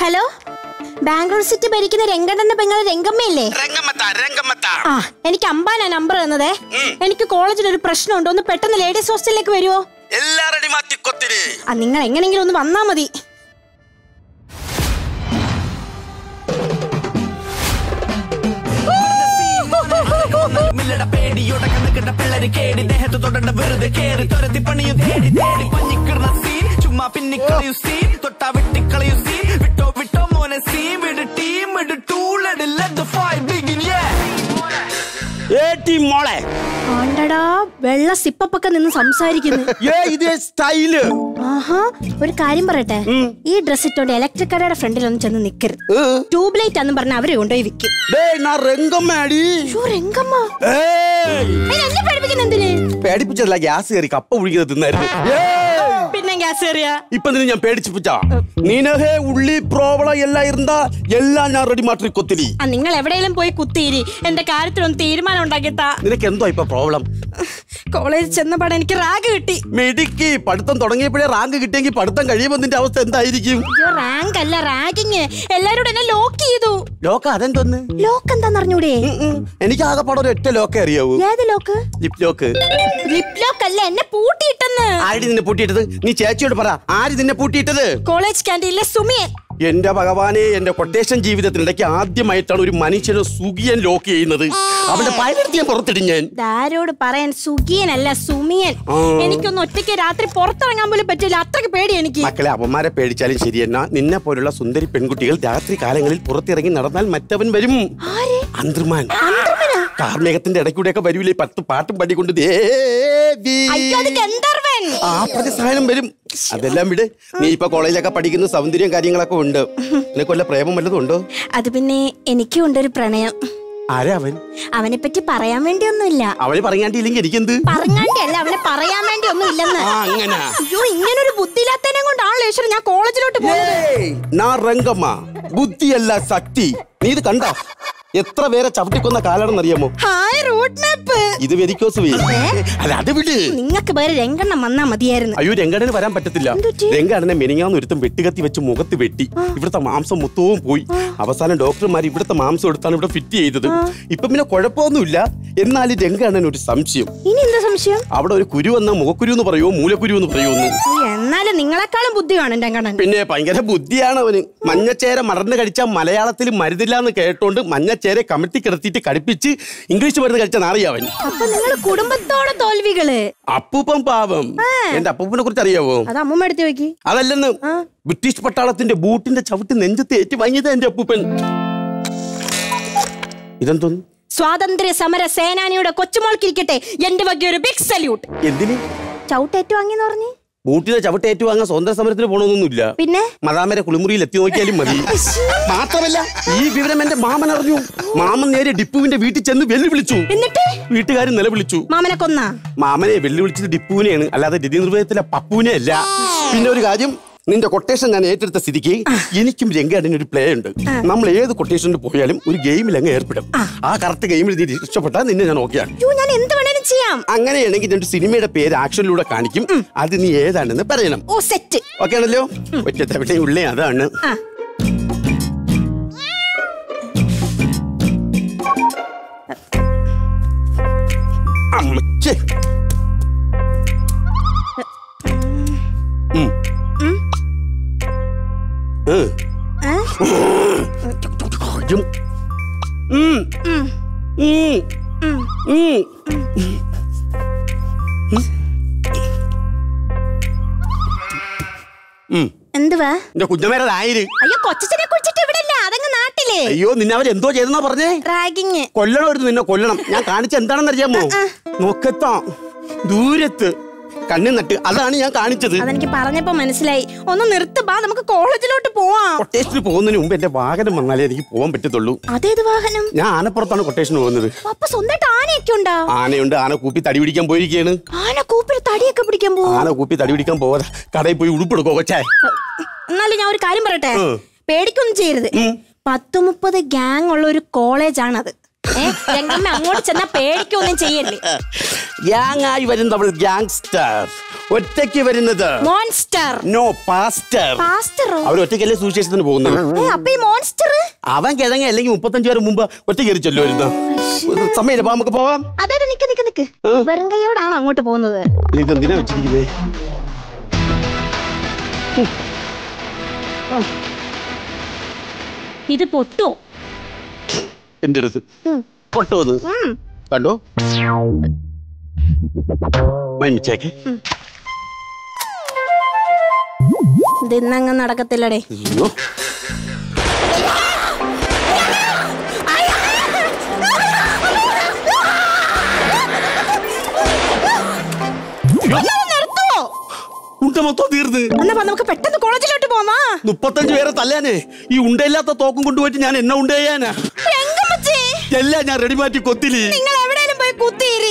Hello Bangalore city ഭരിക്കുന്ന രംഗണ്ണന്റെ പെങ്ങളെ രംഗമ്മയല്ലേ രംഗമ്മത്ത രംഗമ്മത്ത ആ എനിക്ക് അമ്പാനാ നമ്പർ തന്നതേ എനിക്ക് കോളേജിൽ ഒരു പ്രശ്നമുണ്ട് ഒന്ന് പെട്ടെന്ന് ലേഡീസ് ഹോസ്റ്റലിലേക്ക് വരുമോ എല്ലാരടി മാറ്റി കൊത്തിരി ആ നിങ്ങൾ എങ്ങനെങ്കിലും ഒന്ന് വന്നാ മതി മില്ലട പേടിയോടെ കണ്ണുകിട്ട പിള്ളേര് കേടി ദേഹത്ത് തൊടണ്ട വെറുതെ കേറി തുരത്തി പണിയും തേടി തേടി പഞ്ഞിക്കിടന്ന സീൻ ചുമ്മാ പിന്നിക്കളയു സീൻ തൊട്ടാ വെട്ടിക്കളയു സീൻ വിട്ടോ വിട്ടോ മോനെ സീൻ വിട് ടീം വിട് ടൂളെട് ലെറ്റ് ദ ഫൈറ്റ് ബിഗിൻ ഏട്ടി മോളെ ആണ്ടടാ വെള്ള സിപ്പൊക്കെ നിന്ന് സംസാരിക്കുന്നു ഏ ഇതേ സ്റ്റൈല് ആഹാ ഒരു കാര്യം പറയട്ടെ ഈ ഡ്രസ് ഇട്ടോണ്ട് ഇലക്ട്രിക് കടയുടെ ഫ്രണ്ടിൽ ഒന്ന് ചെന്ന് നിക്കരുത് ട്യൂബ് ലൈറ്റ് ആണെന്ന് പറഞ്ഞ അവരെ കൊണ്ടുപോയി വിൽക്കും ഡേയ് നാ രംഗമ്മടി ഷോ രംഗമ്മ ഏയ് അതിന് എന്നെ പേടിപ്പിക്കുന്ന എന്തിന് പേടിപ്പിച്ചതല്ല ഗ്യാസ് കയറി കപ്പ ഒഴിക്കുന്നത് തിന്നായിരുന്നു പിന്നെ ഗ്യാസ് കയറിയ இப்ப நீ ஞான் பேடிச்சுப்புச்சா நீனகே உள்ளி ப்ராப்ளம் எல்லாம் இருந்தா எல்லாம் ഞാൻ റെഡി മാറ്റി കൊത്തിരി ആ നിങ്ങൾ എവിടെയെങ്കിലും പോയി കുത്തിയിരി എന്റെ കാര്യത്തിലൊന്ന് തീരുമാനം ഉണ്ടാക്കിത്താ നിനക്ക് എന്തോ ഇപ്പൊ പ്രോബ്ലം കോളേജിൽ ചെന്നപാടെ എനിക്ക് റാഗ് കിട്ടി മെഡിക്ക് പഠിത്തം തുടങ്ങിയപ്പോഴേ റാങ്ക് കിട്ടിയെങ്കിൽ പഠിത്തം കഴിയുമ്പോൾ നിന്റെ അവസ്ഥ എന്തായിരിക്കും അയ്യോ റാങ്ക് അല്ല റാഗിങ് എല്ലാരോടും എന്നെ ലോക്ക് ചെയ്തു ലോക്ക അതെന്തോന്ന് ലോക്ക് എന്താന്ന് അറിഞ്ഞൂടെ എനിക്ക് ആകെ പാടെ ഒരു ഒറ്റ ലോക്കേ അറിയാവൂ ഏത് lock lip lock lip lock അല്ല എന്നെ പൂട്ടിയിട്ടെന്ന് ആര് നിന്നെ പൂട്ടിയിട്ടത് നീ ചേച്ചിയോട് പറ ആര് നിന്നെ പൂട്ടിയിട്ടത് കോളേജ് ക്യാൻറ്റീനിലെ സുമിയൻ എന്റെ ഭഗവാനെ എന്റെ കൊട്ടേഷൻ ജീവിതത്തിനിടയ്ക്ക് ആദ്യമായിട്ടാണ് ഒരു മനുഷ്യനെ സുഖിയൻ ലോക്ക് ചെയ്യുന്നത് അവന്റെ പയലെടുത്ത് ഞാൻ പുറത്തിടും ഞാൻ ഇതാരോട് പറയാൻ സുഖിയനല്ല സുമിയൻ ആ. എനിക്കൊന്ന് ഒറ്റയ്ക്ക് രാത്രി പുറത്തിറങ്ങാൻ പോലും പറ്റില്ല അത്രയ്ക്ക് പേടി എനിക്ക് മക്കളെ അവന്മാരെ പേടിച്ചാലും ശരിയെന്നാ നിന്നെ പോലുള്ള സുന്ദരി പെൺകുട്ടികൾ രാത്രി കാലങ്ങളിൽ പുറത്തിറങ്ങി നടന്നാൽ മറ്റവൻ വരും ആര് അന്തർമാൻ കാർമേഘത്തിന്റെ ഇടയ്ക്കൂടെയൊക്കെ വരൂലേ പത്ത് പാട്ടും പാടിക്കൊണ്ട് ദേവി അയ്യോ അത് ഗന്ധർവൻ ആ പറഞ്ഞ സാധനം വരും അതെല്ലാം വിട് നീ ഇപ്പൊ കോളേജിലൊക്കെ പഠിക്കുന്ന സൗന്ദര്യം കാര്യങ്ങളൊക്കെ ഉണ്ട് നിനക്ക് വല്ല പ്രേമം വല്ലതും ഉണ്ടോ അത് പിന്നെ എനിക്കും ഉണ്ടൊരു പ്രണയം ആരാ അവൻ അവനെ പറ്റി പറയാൻ വേണ്ടി ഒന്നുമില്ല അവന് പറയാണ്ടില്ലെങ്കിൽ എനിക്കെന്ത് പറഞ്ഞാണ്ടല്ല അവനെ പറയാൻ വേണ്ടി ഒന്നും ഇല്ലെന്ന് ആ അങ്ങനെ അയ്യോ ഇങ്ങനൊരു ബുദ്ധിയില്ലാത്തതിനെ കൊണ്ടാണല്ലോ ഈശ്വരൻ ഞാൻ കോളേജിലോട്ട് പോകുന്നത് നാ രംഗമ്മ ബുദ്ധിയല്ല ശക്തി നീ ഇത് കണ്ട എത്ര പേരെ ചവിട്ടിക്കൊന്ന കാലാണെന്നറിയാമോ ഹായ് റൂട്ട് മാപ്പ് ഇത് വെരിക്കോസ് അല്ല അത് വിട് നിങ്ങൾക്ക് പേര് രംഗണ്ണം വന്നാ മതിയായിരുന്നു അയ്യോ രംഗാടന് വരാൻ പറ്റത്തില്ല എന്തുപറ്റി? രംഗാടനെ മെനിങ്ങാന്ന് ഒരുത്തം വെട്ടുകത്തി വെച്ച് മുഖത്ത് വെട്ടി ഇവിടുത്തെ മാംസം മൊത്തവും പോയി അവസാനം ഡോക്ടർമാർ ഇവിടുത്തെ മാംസം എടുത്താണ് ഇവിടെ ഫിറ്റ് ചെയ്തത് ഇപ്പൊ പിന്നെ കുഴപ്പമൊന്നുമില്ല എന്നാലും രംഗാടൻ ഒരു സംശയം ഇനി എന്താ സംശയം അവിടെ ഒരു കുരു വന്ന മുഖക്കുരു എന്ന് പറയുമോ മൂലക്കുരു എന്ന് പറയുമോ എന്നാലും നിങ്ങളെക്കാളും ബുദ്ധി കാണും രംഗണ്ണൻ പിന്നെ ഭയങ്കര ബുദ്ധിയാണ് അവന് മഞ്ഞച്ചേര മടർന്ന് കഴിച്ചാൽ മലയാളത്തിൽ മരുന്നില്ല എന്ന് കേട്ടോണ്ട് മഞ്ഞച്ചേരെ കമഴ്ത്തി കിടത്തിയിട്ട് കടിപ്പിച്ച് ഇംഗ്ലീഷ് മരുന്ന് കഴിച്ച നാറിയവൻ അപ്പൊ നിങ്ങൾ കുടുംബത്തോടെ തോൽവികള് അപ്പൂപ്പൻ പാവം എന്റെ അപ്പൂപ്പനെ കുറിച്ച് അറിയാവോ അത് അമ്മൂമ്മ എടുത്ത് വെക്കി അതല്ലെന്ന് ബ്രിട്ടീഷ് പട്ടാളത്തിന്റെ ബൂട്ടിന്റെ ചവിട്ടി നെഞ്ചത്ത് ഏറ്റു വാങ്ങിയത് എന്റെ അപ്പൂപ്പൻ ഇതെന്തോന്നു സ്വാതന്ത്ര്യ സമര സേനാനിയുടെ കൊച്ചുമോൾക്കിരിക്കട്ടെ എന്റെ വക ഒരു ബിഗ് സല്യൂട്ട് എന്തിന് ചവിട്ടേറ്റു വാങ്ങിന്ന് പറഞ്ഞ് ബൂട്ടിനെ ചവിട്ടി ഏറ്റു വാങ്ങാൻ സ്വതന്ത്ര സമരത്തിന് പോകണമെന്നൊന്നുമില്ല പിന്നെ മദാമരെ കുളിമുറിയിൽ എത്തി നോക്കിയാലും മതി മാത്രമല്ല ഈ വിവരം എന്റെ മാമൻ അറിഞ്ഞു മാമൻ നേരെ ഡിപ്പുവിന്റെ വീട്ടിൽ ചെന്ന് വെല്ലുവിളിച്ചു എന്നിട്ട് വീട്ടുകാർ നിലവിളിച്ചു മാമനെ കൊന്നാ മാമനെ വെല്ലുവിളിച്ചത് ഡിപ്പുവിനെയാണ് അല്ലാതെ രതി നിർവഹത്തിലെ പപ്പുവിനെ അല്ല പിന്നെ ഒരു കാര്യം നിന്റെ കൊട്ടേഷൻ ഞാൻ ഏറ്റെടുത്ത സ്ഥിതിക്ക് എനിക്കും രംഗാടിന് ഒരു പ്ലേ ഉണ്ട് നമ്മൾ ഏത് കൊട്ടേഷനിൽ പോയാലും ഒരു ഗെയിമിൽ അങ്ങ് ഏർപ്പെടും ആ കറക്റ്റ് ഗെയിമിൽ നീ ഇഷ്ടപ്പെട്ടാൽ നിന്നെ ഞാൻ ഓക്കെയാണ് അയ്യോ ഞാൻ എന്ത് വേണേലും ചെയ്യാം അങ്ങനെയാണെങ്കിൽ ഞാൻ ഒരു സിനിമയുടെ പേര് ആക്ഷനിലൂടെ കാണിക്കും അത് നീ ഏതാണെന്ന് പറയണം ഓ സെറ്റ് ഓക്കെ ആണല്ലോ ഒറ്റത്തവിടെ ഉള്ളേ അതാണ് ആ അമ്മച്ചേ ഉം. ഏ. ഏ? ഉം. ഉം. ഉം. ഉം. ഉം. ഉം. ഉം. എന്തുവാ എന്റെ കുഞ്ഞമേരതായിര് അയ്യോ കൊച്ചനെ കുറിച്ചിട്ട് ഇവിടെ അല്ല അതങ്ങ് നാട്ടില് അയ്യോ നിന്നെ അവരെന്തോ ചെയ്തെന്നാ പറഞ്ഞേ റാഗിങ് കൊല്ലണമായിരുന്നു നിന്നെ കൊല്ലണം ഞാൻ കാണിച്ച എന്താണെന്ന് അറിയാമോ നോക്കത്താ ദൂരത്ത് കണ്ണു നട്ട് അതാണ് ഞാൻ കാണിച്ചത് അതെനിക്ക് പറഞ്ഞപ്പോ മനസ്സിലായി ഒന്ന് നിർത്ത് ബാ നമുക്ക് കോളേജിലോട്ട് പോവാം കൊട്ടേഷന് പോകുന്നതിന് മുമ്പ് എന്റെ വാഹനം വന്നാലേ എനിക്ക് പോകാൻ പറ്റത്തുള്ളൂ അതേത് വാഹനം ഞാൻ ആനപ്പുറത്താണ് കൊട്ടേഷന് പോകുന്നത് അപ്പൊ സ്വന്തമായിട്ട് ആനയൊക്കെ ഉണ്ടോ ആനയുണ്ട് ആന കൂപ്പി തടി പിടിക്കാൻ പോയിരിക്കുകയാണ് ആന കൂപ്പിൽ തടിയൊക്കെ പിടിക്കാൻ പോവാ ആന കൂപ്പി തടി പിടിക്കാൻ പോവാതെ കടയിൽ പോയി ഉടുപ്പെടുക്കോ കൊച്ചേ എന്നാലും ഞാൻ ഒരു കാര്യം പറയട്ടെ ഉം. പേടിക്കൊന്നും ചെയ്യരുത് ഉം. പത്ത് മുപ്പത് ഗ്യാങ് ഉള്ള ഒരു കോളേജാണത് ഏ, രംഗമ്മ അങ്ങോട്ട് ചെന്നാ പേടിക്കൊന്നും ചെയ്യല്ലേ ഗ്യാങ് ആയി വരുന്നവൾ ഗ്യാങ്സ്റ്റർ ഒറ്റയ്ക്ക് വരുന്നത് മോൺസ്റ്റർ നോ പാസ്റ്റർ പാസ്റ്ററോ അവർ ഒറ്റയ്ക്കല്ലേ സുവിശേഷത്തിന് പോകുന്നത് ഏ, അപ്പൊ ഈ മോൺസ്റ്റർ അവൻ കിഴങ്ങ അല്ലെങ്കിൽ മുപ്പത്തഞ്ചു വരെ മുമ്പ് ഒറ്റ കയറി ചെല്ലുമായിരുന്നു സമയം നമുക്ക് പോവാം അതെ നിക്ക് നിക്ക് നിക്ക് വെറും കൈയോടാണ് അങ്ങോട്ട് പോകുന്നത് ഇതെന്തിനാ വെച്ചിരിക്കുന്നേ ഇത് പൊട്ടോ എന്റെ അടുത്ത് പൊട്ടോന്ന് കണ്ടോ മഞ്ഞച്ചേക്ക് ഇത് ഇന്നങ്ങ് നടക്കത്തില്ലടേ അയ്യോ നിർത്തുവോ ഉണ്ട മൊത്തം തീർന്ന് എന്നാ വാ, നമുക്ക് പെട്ടെന്ന് കോളേജിലോട്ട് പോവാ മുപ്പത്തഞ്ച് പേരെ തല്ലാനേ ഈ ഉണ്ടയില്ലാത്ത തോക്കും കൊണ്ടുപോയിട്ട് ഞാൻ എന്നെ ഉണ്ട ചെയ്യാനാ രംഗമ്മച്ചി എല്ലാം ഞാൻ റെഡി മാറ്റി കൊത്തിലി നിങ്ങൾ എവിടെയും പോയി കുത്തിയിരി